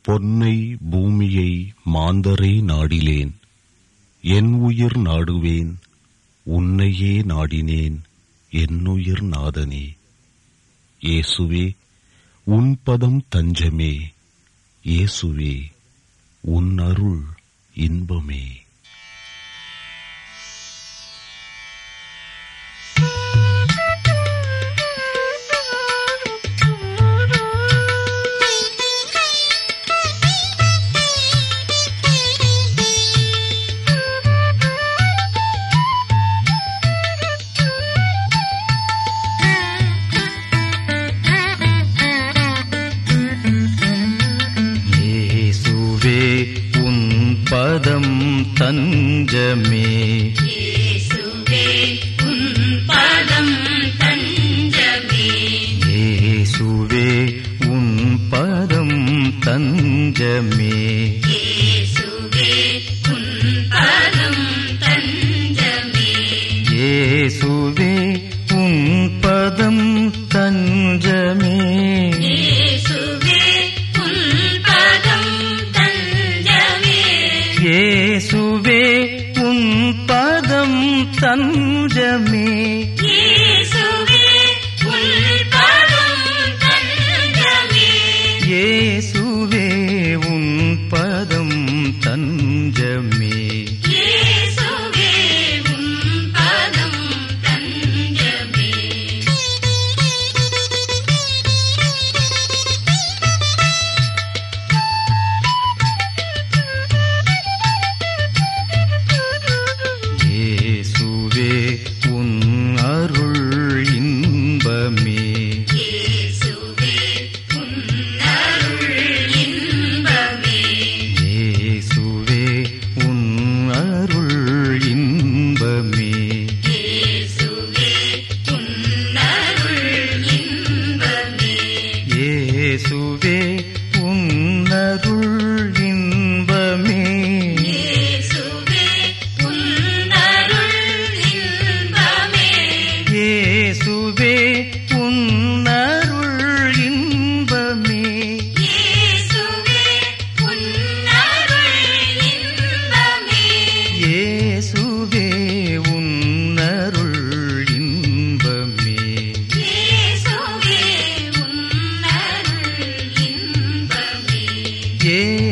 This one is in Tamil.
பொன்னை பூமியை மாந்தரை நாடிலேன் என் உயிர் நாடுவேன் உன்னையே நாடினேன் என்னுயிர் நாதனே இயேசுவே உன் பதம் தஞ்சமே இயேசுவே உன் அருள் இன்பமே இயேசுவே உன் பதம் தஞ்சமே இயேசுவே உன் பதம் தஞ்சமே இயேசுவே உன் பதம் தஞ்சமே இயேசுவே உன் பதம் தஞ்சமே இயேசுவே உன் பதம் தஞ்சமே இயேசுவே உன் பதம் தஞ்சமே இயேசுவே உன் பதம் தஞ்சமே இயேசுவே உன் பதம் தஞ்சமே இயேசுவே உன் பதம் தஞ்சமே இயேசுவே உன் பதம் தஞ்சமே இயேசுவே உன் அருள் இன்பமே இயேசுவே உன் அருள் இன்பமே இயேசுவே உன் அருள் இன்பமே இயேசுவே உன் அருள் இன்பமே இயேசுவே உன் அருள் இன்பமே இயேசுவே உன் அருள் இன்பமே இயேசுவே உன் அருள் இன்பமே இயேசுவே உன் அருள் இன்பமே இயேசுவே உன் அருள் இன்பமே இயேசுவே உன் அருள் இன்பமே